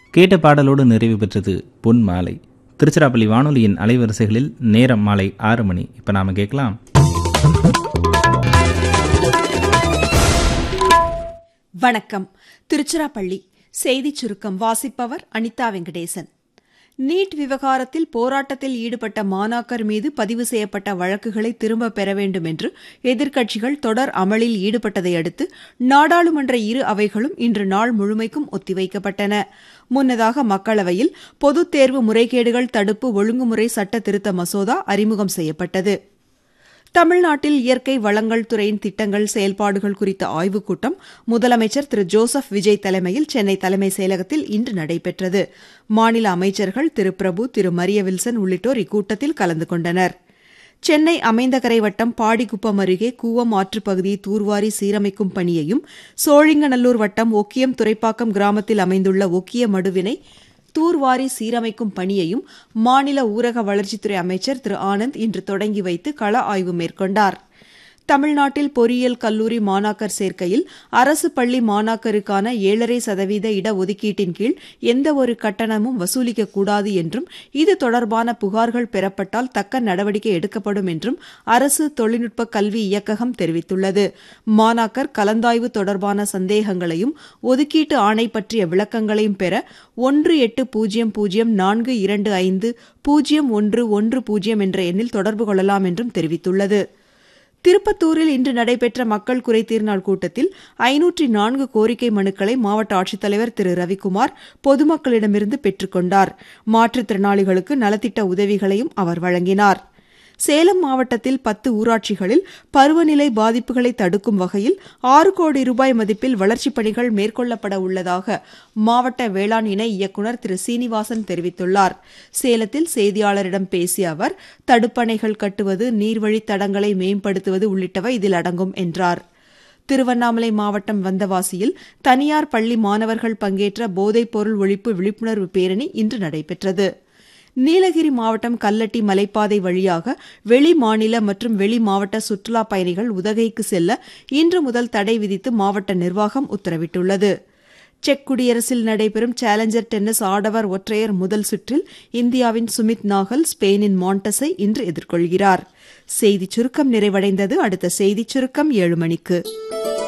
கேட்ட பாடலோடு நிறைவு பெற்றது பொன் மாலை திருச்சிராப்பள்ளி வானொலியின் அலைவரிசைகளில் நேரம் மாலை ஆறு மணி இப்போ நாம கேட்கலாம் வணக்கம் திருச்சிராப்பள்ளி செய்திச் சுருக்கம் வாசிப்பவர் அனிதா வெங்கடேசன் நீட் விவகாரத்தில் போராட்டத்தில் ஈடுபட்ட மாணாக்கர் மீது பதிவு செய்யப்பட்ட வழக்குகளை திரும்பப் பெற வேண்டும் என்று எதிர்க்கட்சிகள் தொடர் அமளில் ஈடுபட்டதை அடுத்து நாடாளுமன்ற இரு அவைகளும் இன்று நாள் முழுமைக்கும் ஒத்திவைக்கப்பட்டன முன்னதாக மக்களவையில் பொதுத் தேர்வு முறைகேடுகள் தடுப்பு ஒழுங்குமுறை சட்ட திருத்த மசோதா அறிமுகம் செய்யப்பட்டது தமிழ்நாட்டில் இயற்கை வளங்கள் துறையின் திட்டங்கள் செயல்பாடுகள் குறித்த ஆய்வுக் கூட்டம் முதலமைச்சர் திரு ஜோசப் விஜய் தலைமையில் சென்னை தலைமைச் செயலகத்தில் இன்று நடைபெற்றது மாநில அமைச்சர்கள் திரு பிரபு திரு மரிய வில்சன் உள்ளிட்டோர் இக்கூட்டத்தில் கலந்து கொண்டனர் சென்னை அமைந்தகரை வட்டம் பாடிக்குப்பம் அருகே கூவம் ஆற்றுப் பகுதியை தூர்வாரி சீரமைக்கும் பணியையும் சோழிங்கநல்லூர் வட்டம் ஒக்கியம் துறைப்பாக்கம் கிராமத்தில் அமைந்துள்ள ஒக்கிய மடுவினை தூர்வாரி சீரமைக்கும் பணியையும் மாநில ஊரக வளர்ச்சித்துறை அமைச்சர் திரு ஆனந்த் இன்று தொடங்கி வைத்து கள ஆய்வு மேற்கொண்டார் தமிழ்நாட்டில் பொறியியல் கல்லூரி மாணாக்கர் சேர்க்கையில் அரசு பள்ளி மாணாக்கருக்கான ஏழரை சதவீத இடஒதுக்கீட்டின் கீழ் எந்தவொரு கட்டணமும் வசூலிக்கக்கூடாது என்றும் இது தொடர்பான புகார்கள் பெறப்பட்டால் தக்க நடவடிக்கை எடுக்கப்படும் என்றும் அரசு தொழில்நுட்ப கல்வி இயக்ககம் தெரிவித்துள்ளது மாணாக்கர் கலந்தாய்வு தொடர்பான சந்தேகங்களையும் ஒதுக்கீட்டு ஆணை பற்றிய விளக்கங்களையும் பெற ஒன்று எட்டு பூஜ்ஜியம் பூஜ்ஜியம் நான்கு இரண்டு ஐந்து பூஜ்ஜியம் ஒன்று ஒன்று பூஜ்ஜியம் என்ற எண்ணில் தொடர்பு கொள்ளலாம் என்றும் தெரிவித்துள்ளது திருப்பத்தூரில் இன்று நடைபெற்ற மக்கள் குறைதீர் நாள் கூட்டத்தில் ஐநூற்றி நான்கு கோரிக்கை மனுக்களை மாவட்ட ஆட்சித்தலைவர் திரு ரவிக்குமார் பொதுமக்களிடமிருந்து பெற்றுக்கொண்டார் மாற்றுத்திறனாளிகளுக்கு நலத்திட்ட உதவிகளையும் அவர் வழங்கினார் சேலம் மாவட்டத்தில் பத்து ஊராட்சிகளில் பருவநிலை பாதிப்புகளை தடுக்கும் வகையில் ஆறு கோடி ரூபாய் மதிப்பில் வளர்ச்சிப் பணிகள் மேற்கொள்ளப்பட உள்ளதாக மாவட்ட வேளாண் இணை இயக்குநர் திரு சீனிவாசன் தெரிவித்துள்ளார் சேலத்தில் செய்தியாளரிடம் பேசிய அவர் தடுப்பணைகள் கட்டுவது நீர்வழித் தடங்களை மேம்படுத்துவது உள்ளிட்டவை இதில் அடங்கும் என்றார் திருவண்ணாமலை மாவட்டம் வந்தவாசியில் தனியார் பள்ளி மாணவர்கள் பங்கேற்ற போதைப் பொருள் ஒழிப்பு விழிப்புணர்வு பேரணி இன்று நடைபெற்றது நீலகிரி மாவட்டம் கல்லட்டி மலைப்பாதை வழியாக வெளி மாநில மற்றும் வெளி மாவட்ட சுற்றுலாப் பயணிகள் உதகைக்கு செல்ல இன்று முதல் தடை விதித்து மாவட்ட நிர்வாகம் உத்தரவிட்டுள்ளது செக் குடியரசில் நடைபெறும் சேலஞ்சர் டென்னிஸ் ஆடவர் ஒற்றையர் முதல் சுற்றில் இந்தியாவின் சுமித் நாகல் ஸ்பெயினின் மாண்டஸை இன்று எதிர்கொள்கிறார் செய்திச் சுருக்கம் நிறைவடைந்தது அடுத்த செய்திச் சுருக்கம் ஏழு மணிக்கு